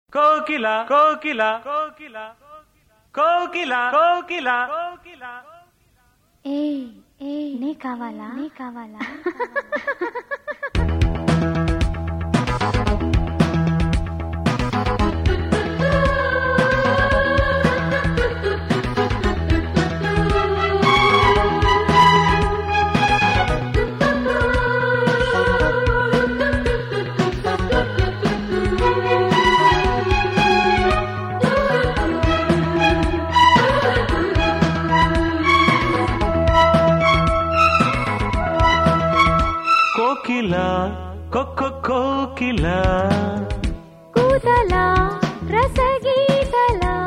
కోకిల కోకిల కోకిల కోకిల కోకిల కోకిల ఏ ఏ నీ కావాలా నీ కావాలా కోకిల కొక్క కోకిల కూతలా రసగీతలా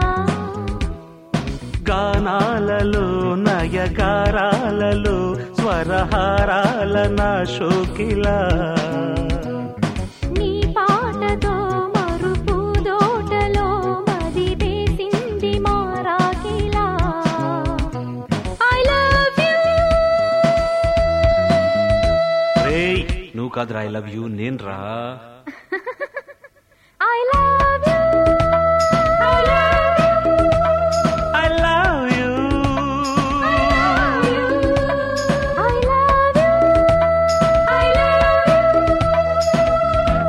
గానాలలో నయగారాలలో స్వరహారాల నా శోకిల నీ పాటతో మరుపు దోటలో మది వేసింది మారాకిలా ఐ లవ్ యూ రేయ్ నువ్వు కాదురా ఐ లవ్ యూ నేను రా I love you I love I love you you I love you I love you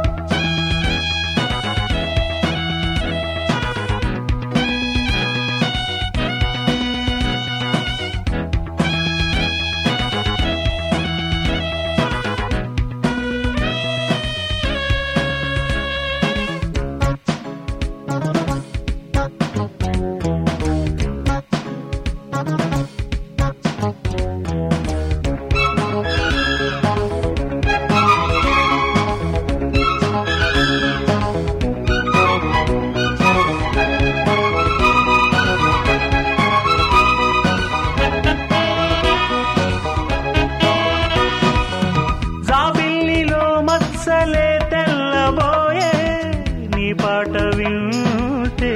జాబిల్లిలో మత్సలే తెల్లబోయే నీ పాట వింటే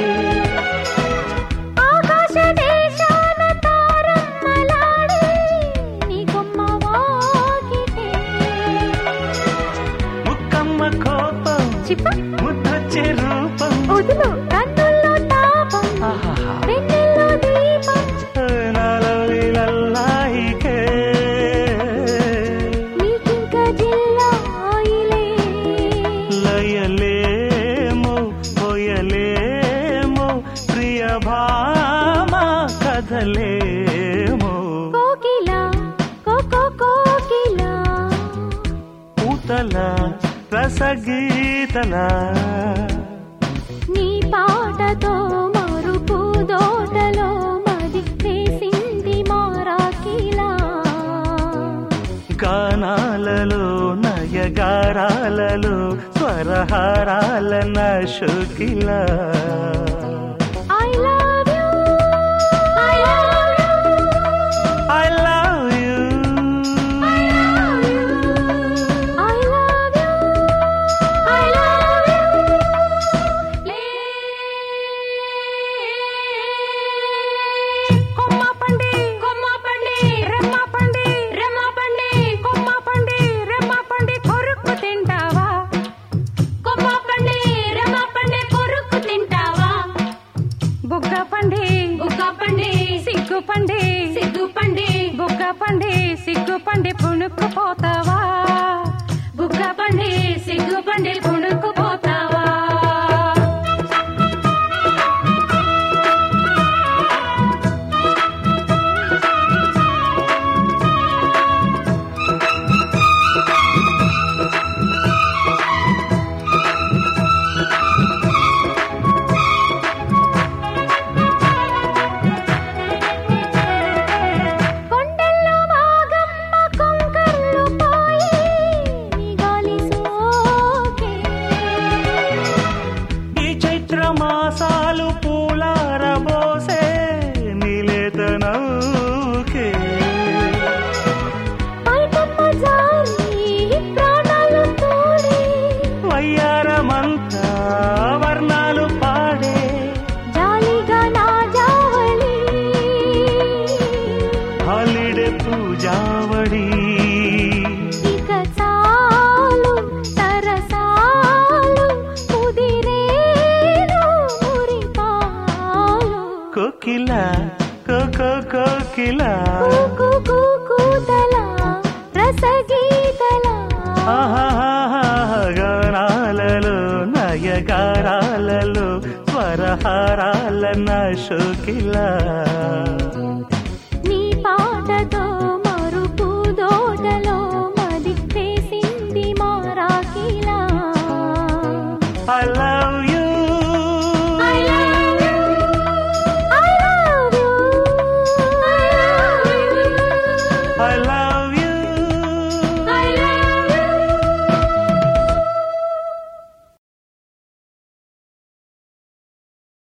ఆకాశ దేశాన తారమ్మలాడే నీ కొమ్మ వాకిటే ముక్కమ్మ కోపం చిప్ప ముద్దొచ్చే రూపం వదులు కన్నుల్లో తాపం ఆహాహా. వెన్నెల్లో దీపం నాలో లల్లాయికే నీకింక జిల్లాయిలే లయలేమో పోయలేమో ప్రియ భామ కథలేమో కోకిల కోకో కోకిల పూతల రసగీతల నీ పాటతో మరుపు దోటలో మది వేసింది మారాకిలా గానాలలో నయగారాలలో స్వరహారాల నశుకిల I love you I love you I love you I love you. I love you. I love you. కొమ్మ పండి కొమ్మ పండి రెమ్మ పండి రెమ్మ పండి కొమ్మ పండి రెమ్మ పండి కొరుకు తింటావా కొమ్మ పండి రెమ్మ పండి కొరుకు తింటావా బుగ్గ పండి బుగ్గ పండి సిగ్గు పండి సిగ్గు పండి బుగ్గ పండి సిగ్గు పండి పుణుకు పోతావా బుగ్గ పండి సిగ్గు పండి పుణుకు పోతావా కొండల్లో మాగమ్మ కొంకర్లు పోయి నీ గాలి సోకే ఈ చైత్ర మాసాలు పూలారబోసే నీలేత నౌకే పైకమ్మ జారి ప్రాణాలు తోడి వయ్యారమంతా వర్ణాలు పాడే జాలిగా నా జావళి హాలిడే పూజావడి ఇక చాలు సరసాలు కుదిరే గానాలలో నయగారాలలో స్వరహారాల నా షోకిలా